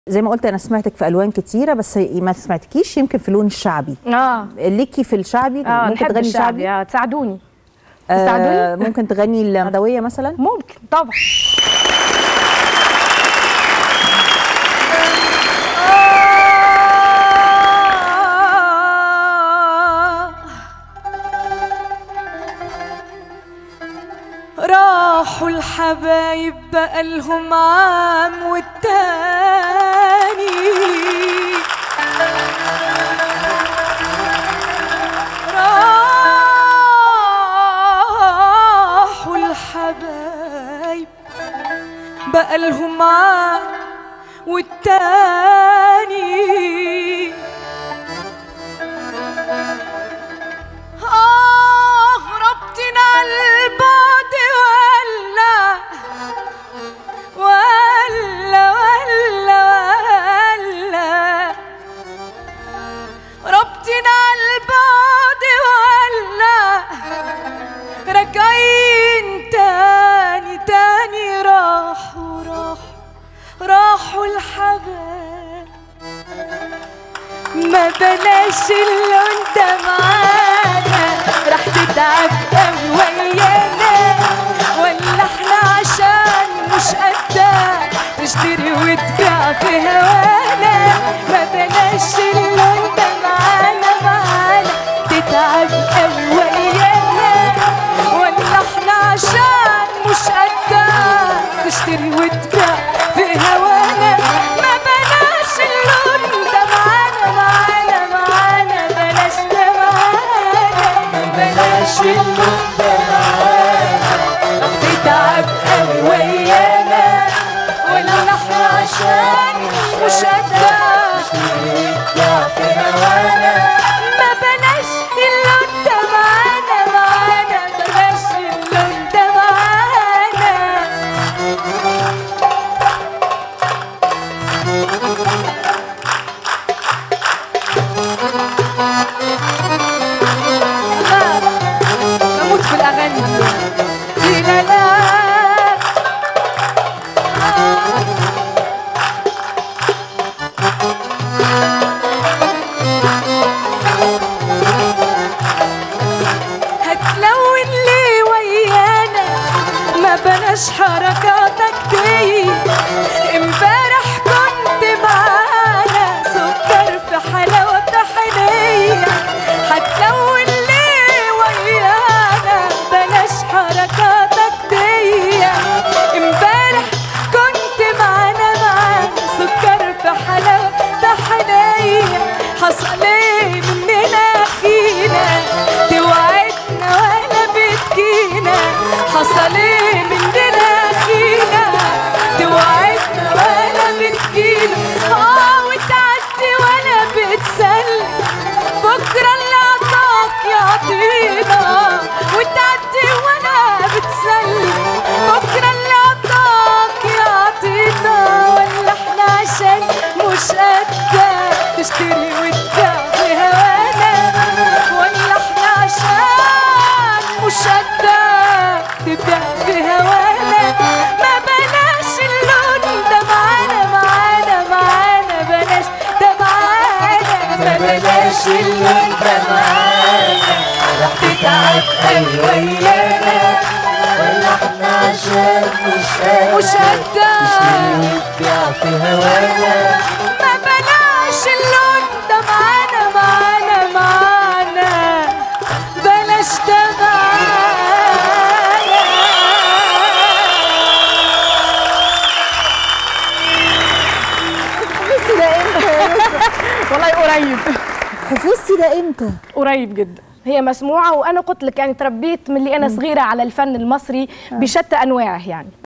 زي ما قلت انا سمعتك في الوان كتيره بس ما سمعتكيش يمكن في اللون الشعبي اه ليكي في الشعبي اه ممكن نحب تغني الشعبي شعبي اه تساعدوني آه تساعدوني؟ ممكن تغني المدويه مثلا ممكن طبعا راحوا الحبايب بقالهم عام والتاني راحوا الحبايب بقالهم عام والتاني آه ربطنا البعد ولا ولا ولا ولا ربطنا البعد ولا راجعين تاني تاني راحوا راحوا راحوا الحبايب ما بلاش اللون ده معانا راح تتعب قوي ويانا ولا احنا عشان مش قدها تشتري وتبيع في هوانا ما بلاش اللون ده معانا معانا تتعب قوي ويانا ولا احنا عشان مش قدها تشتري وتبيع في هوانا ما بلاش اللون ده معانا معانا معانا بلاش ده معانا بلاش اللون ده معانا تتعب قوي ويانا ولا احنا عشان مش قدها في هوانا ما بلاش اللون ده معانا معانا بلاش اللون ده معانا بموت في الاغاني دي لا لا هتلون ليه ويانا ما بلاش حركاتك دي امبارح كنت معانا سكر في حلاوة طحينية هتلون ليه ويانا بلاش حركاتك دي امبارح كنت معانا معانا سكر في حلاوة طحينية حصل ايه مننا اخينا توعدنا ولا بتجينا حصل ايه مننا اخينا توعدنا ولا بتجينا اه وتعدي ولا بتسلم بكره اللي عطاك يعطينا وتعدي ولا بتسلم بكره اللي عطاك يعطينا ولا احنا عشان مش قدها تشتري وتبيع في هوانا ولا احنا عشان مش قدها تبيع في هوانا ما بلاش اللون ده معانا معانا معانا بلاش ده معانا ما بلاش اللون ده معانا راح تتعب قوي ويانا ولا احنا عشان مش قادر مش قدها نبيع في هوانا ما بلاش اللون ده معانا معانا معانا بلاش ده معانا حفظتي ده امتى والله قريب حفظتي ده امتى قريب جدا هي مسموعه وانا قلت لك يعني تربيت من اللي انا صغيره على الفن المصري بشتى انواعه يعني